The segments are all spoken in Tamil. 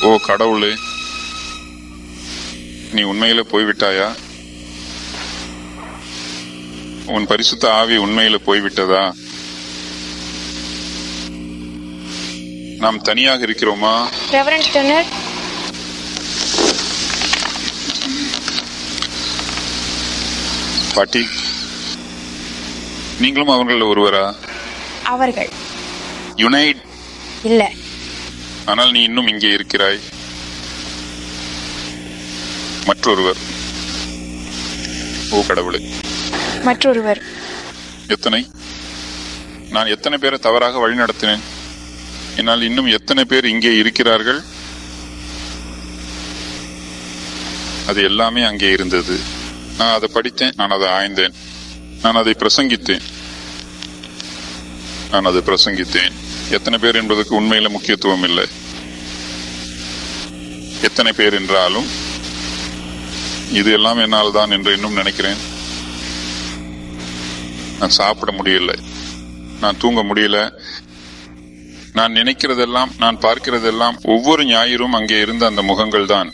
ஓ கடவுளே நீ உண்மையில போய்விட்டாயா உன் பரிசுத்த ஆவி உண்மையில போய்விட்டதா நாம் தனியாக இருக்கிறோமா ரெவரண்ட் டெனர் பாட்டி நீங்களும் அவர்கள் ஒருவரா அவர்கள் யுனைட் இல்ல ஆனால் நீ இன்னும் இங்கே இருக்கிறாய் மற்றொருவர் ஓ கடவுளே மற்றொருவர் எத்தனை நான் எத்தனை பேரை தவறாக வழிநடத்தினேன் என்னால் இன்னும் எத்தனை பேர் இங்கே இருக்கிறார்கள் அது எல்லாமே அங்கே இருந்தது நான் அதை படித்தேன் நான் அதை ஆய்ந்தேன் நான் அதை பிரசங்கித்தேன் நான் அதை பிரசங்கித்தேன் எத்தனை பேர் என்பதற்கு உண்மையில முக்கியத்துவம் இல்லை எத்தனை பேர் என்றாலும் இது எல்லாம் என்னால் தான் என்று இன்னும் நினைக்கிறேன் நான் சாப்பிட முடியல நான் தூங்க முடியல நான் நினைக்கிறதெல்லாம் நான் பார்க்கிறதெல்லாம் ஒவ்வொரு ஞாயிறும் அங்கே இருந்த அந்த முகங்கள் தான்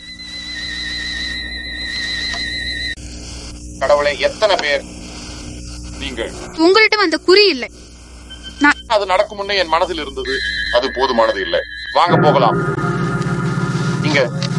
கடவுளே எத்தனை பேர் நீங்கள் உங்களிடம் அந்த குறி இல்லை அது நடக்கும் முன்னே என் மனதில் இருந்தது அது போதுமானது இல்லை வாங்க போகலாம் இங்க